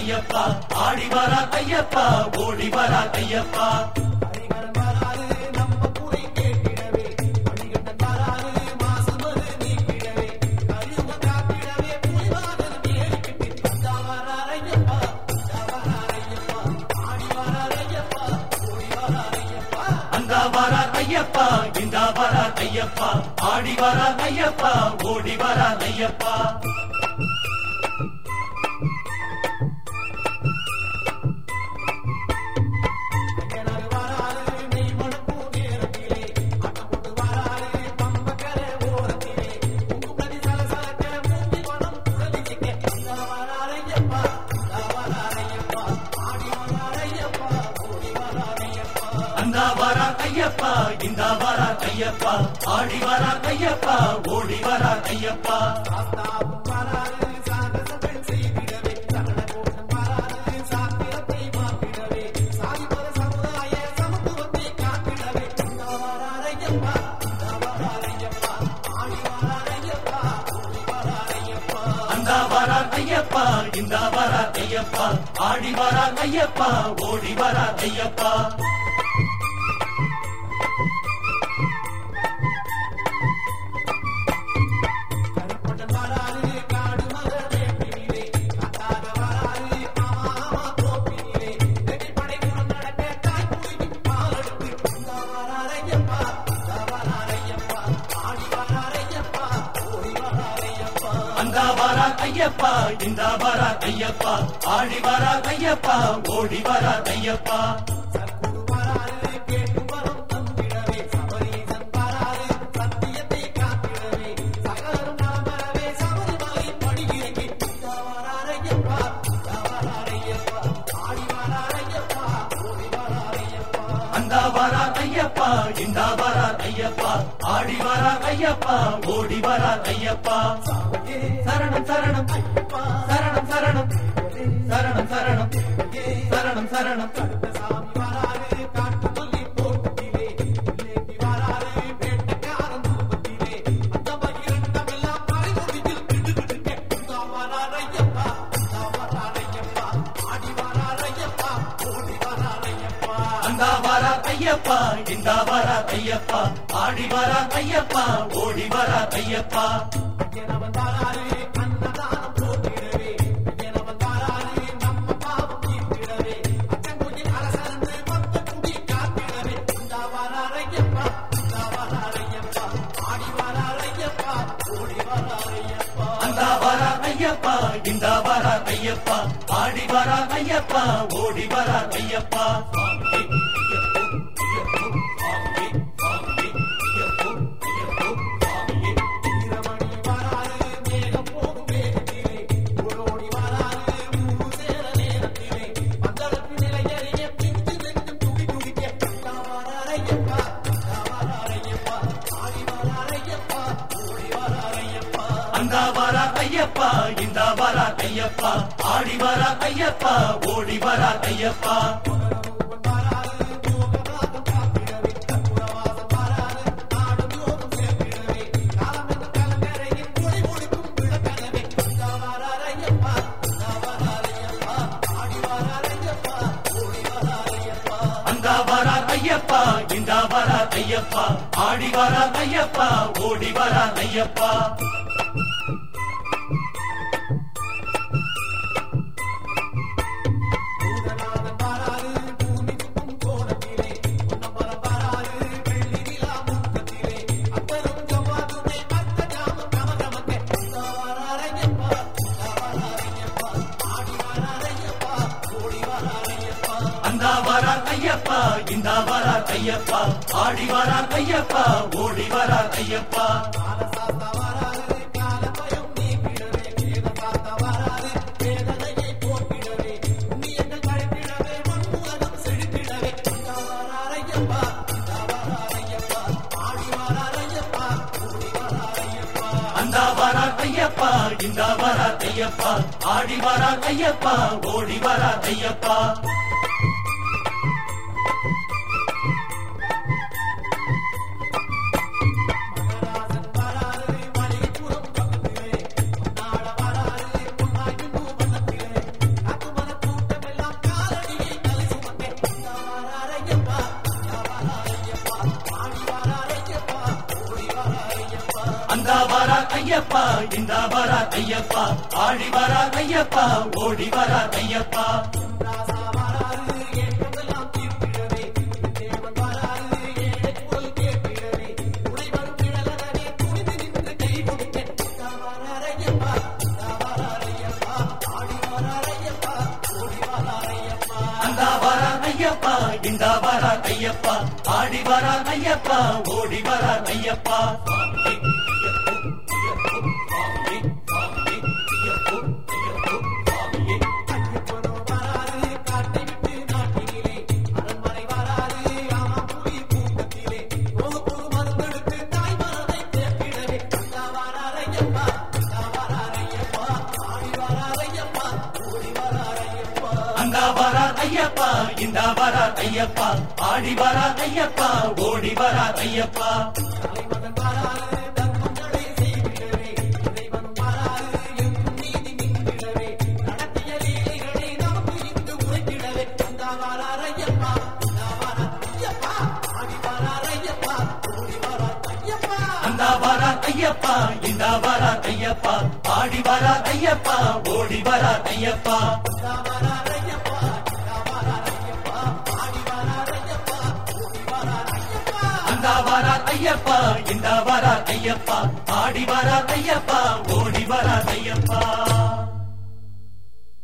ஐயப்பா ஆடி வரார் ஐயப்பா ஓடி வரார் ஐயப்பா ஹரிகரன் வராரு நம்ம குறி கேட்டிடவே மணிகண்டன் வராரு மாசுமது நீக்கிடவே கலியுக காத்திடவே புலிவாகனம் ஏறிக்கிட்டு வந்தா வரார் ஐயப்பா வந்தா வரார் ஐயப்பா ஆடி வரார் ஐயப்பா ஓடி வரார் ஐயப்பா அந்தா வரார் ஐயப்பா இந்தா வரார் ஐயப்பா ஆடி வரார் ஐயப்பா ஓடி வரார் ஐயப்பா ஐயனார் வராரு நெய் மணக்கும் நேரத்திலே ஆட்டம் போட்டு வராரு பம்பக்கரை ஓரத்திலே உங்குமதி சலசலக்க மூங்கி மனம் குழலிச்சிக்க வந்தா வரார் ஐயப்பா வந்தா வரார் ஐயப்பா ஆடி வரார் ஐயப்பா ஓடி வரார் ஐயப்பா அந்தா வரார் ஐயப்பா இந்தா வரார் ஐயப்பா ஆடி வரார் ஐயப்பா ஓடி வரார் ஐயப்பா சாஸ்தாவும் வராரு சாகசங்கள் செய்திடவே சரண கோஷம் வராரு சாத்திரத்தை மாற்றிடவே சாதிபர சமுதாய சமத்துவத்தை காத்திடவே இந்த வரார் ஐயப்பா இந்த வரார் ஐயப்பா ஆடி வரார் ஐயப்பா ஓடி வரார் ஐயப்பா அந்தா வரார் ஐயப்பா இந்தா வரார் ஐயப்பா ஆடி வரார் ஐயப்பா ஓடி வரார் ஐயப்பா கருப்பட்டன் வராரு காடு மர வேட்டினிலே காத்தாக வராரு ஆமா தோப்பினிலே வெட்டிப்படை குணம் நடக்க தாய் குருவி பாலெடுத்து இந்த வரார் ஐயப்பா இந்த வரார் ஐயப்பா ஆடி வரார் ஐயப்பா ஓடி வரார் ஐயப்பா அந்தா வரார் ஐயப்பா இந்தா வரார் ஐயப்பா ஆடி வரார் ஐயப்பா ஓடி வரார் ஐயப்பா சத்குரு வராரு கேட்டு வரம் தந்திடவே சபரீசன் வராரு சத்தியத்தை காத்திடவே சகலரும் நலம் பெறவே சபரிமலை படியிறங்கி இந்த வரார் ஐயப்பா இந்த வரார் ஐயப்பா ஆடி வரார் ஐயப்பா ஓடி வரார் ஐயப்பா அந்தா வரார் ஐயப்பா இந்தா வரார் ஐயப்பா ஆடி வரார் ஐயப்பா ஓடி வரார் ஐயப்பா சாமியே சரணம் சரணம் ஐயப்பா சரணம் சரணம் சரணம் சரணம் சரணம் சரணம் கருத்த சாமி வராரு காட்டு மல்லி தோட்டத்திலே இல்லேந்தி வராரு வேட்டக்காரன் ரூபத்திலே அந்த பகிரண்டம் எல்லாம் பறிமுடியில் கிடுகிடுக்க இந்த வரார் ஐயப்பா இந்த வரார் ஐயப்பா ஆடி வரார் ஐயப்பா ஓடி வரார் ஐயப்பா அந்தா வரார் ஐயப்பா இந்தா வரார் ஐயப்பா ஆடி வரார் ஐயப்பா ஓடி வரார் ஐயப்பா ஐயனவன் வராரு அன்னதானம் போட்டிடவே ஐயனவன் வராரு நம்ம பாவம் தீர்த்திடவே அச்சங்குயில் அரசரந்து பக்த குடி காத்திடவே இந்த வரார் ஐயப்பா இந்த வரார் ஐயப்பா ஆடி வரார் ஐயப்பா ஓடி வரார் ஐயப்பா அந்தா வரார் ஐயப்பா இந்தா வரார் ஐயப்பா ஆடி வரார் ஐயப்பா ஓடி வரார் ஐயப்பா சுவாமியே, ஐயப்போ, சுவாமியே, சுவாமியே, ஐயப்போ, ஐயப்போ, சுவாமியே. வீரமணி வராரு மேகம் போகும் வேகத்திலே ஓடோடி வராரு ஊரு சேர நேரத்திலே பந்தளத்து நிலையறிய பிஞ்சு நெஞ்சம் துடி துடிக்க இந்த வரார் ஐயப்பா இந்த வரார் ஐயப்பா ஆடி வரார் ஐயப்பா ஓடி வரார் ஐயப்பா அந்தா வரார் ஐயப்பா இந்தா வரார் ஐயப்பா ஆடி வரார் ஐயப்பா ஓடி வரார் ஐயப்பா மகரூபன் வராரு யோகநாதன் காத்திடவே கற்புரவாசன் வராரு நாடும் யோகம் சேர்த்திடவே காலம் என்ற கலங்கரையில் மொழி முடிக்கும் விளக்கனவே இந்த வரார் ஐயப்பா இந்த வரார் ஐயப்பா ஆடி வரார் ஐயப்பா ஓடி வரார் ஐயப்பா அந்தா வரார் ஐயப்பா இந்தா வரார் ஐயப்பா ஆடி வரார் ஐயப்பா ஓடி வரார் ஐயப்பா பூதநாதன் வராரு பூமி சுத்தும் கோணத்திலே பொன்னம்பலம் வராரு வெள்ளி நிலா முத்தத்திலே அத்தரும் ஜவ்வாதுமே அத்த ஜாமம் கமகமக்க இந்த வரார் ஐயப்பா இந்த வரார் ஐயப்பா ஆடி வரார் ஐயப்பா ஓடி வரார் ஐயப்பா அந்தா வரார் ஐயப்பா இந்தா வரார் ஐயப்பா ஆடி வரார் ஐயப்பா ஓடி வரார் ஐயப்பா காலசாஸ்தா வராரு காலபயம் நீக்கிடவே வேதசாஸ்தா வராரு வேதனையை போக்கிடவே புண்ணியங்கள் கழித்திடவே மண்ணுலகம் செழித்திடவே இந்த வரார் ஐயப்பா இந்த வரார் ஐயப்பா ஆடி வரார் ஐயப்பா ஓடி வரார் ஐயப்பா அந்தா வரார் ஐயப்பா இந்தா வரார் ஐயப்பா ஆடி வரார் ஐயப்பா ஓடி வரார் ஐயப்பா மகராசன் வராரு மளிகைப்புறம் பக்கத்திலே பொன்னாட வராரு பொன்னாய்க்கும் வண்ணத்திலே காத்து மன ஐயப்பா இந்த வரார் ஐயப்பா ஆடி வரார் ஐயப்பா ஓடி வரார் ஐயப்பா ராசா வராரு ஏற்றமெல்லாம் தீர்த்திடவே தேவன் வராரு ஏழை குரல் கேட்பிடவே துணை வரும் கிழலனே துணிந்து நின்று கை கொடுக்க இந்தா வராரையப்பா இந்தா வராரையப்பா ஆடி வராரையப்பா ஓடி வராரையப்பா அந்த வரார் ஐயப்பா இந்த வரார் ஐயப்பா ஆடி வரார் ஐயப்பா ஓடி வரார் ஐயப்பா ஐயப்பனோ வராரு காட்டை விட்டு நாட்டினிலே அரண்மனை வராரு ஆமா புலி கூட்டத்திலே ரோகப்பொரு மருந்தெடுத்து தாய் மனதை தேப்பிடவே இந்தா வராரையப்பா இந்தா வராரையப்பா ஆடி வராரையப்பா ஓடி வராரையப்பா அந்த வரார் ஐயப்பா இந்த வரார் ஐயப்பா ஆடி வரார் ஐயப்பா ஓடி வரார் ஐயப்பா தலைமகன் வராரு தர்மங்களை செய்திடவே இறைவன் வராரு எங்கும் நீதி நின்றிடவே நடத்திய லீலைகளை நமக்கு இங்கு உரைத்திடவே அந்த வராரையப்பா இந்த வராரையப்பா ஆடி வராரையப்பா ஓடி வராரையப்பா அந்த வரார் ஐயப்பா இந்த வரார் ஐயப்பா ஆடி வரார் ஐயப்பா ஓடி வரார் ஐயப்பா இந்த வராரையப்பா இந்த வராரையப்பா ஆடி வராரையப்பா ஓடி வராரையப்பா அந்த வரார் ஐயப்பா இந்த வரார் ஐயப்பா ஆடி வரார் ஐயப்பா ஓடி வரார் ஐயப்பா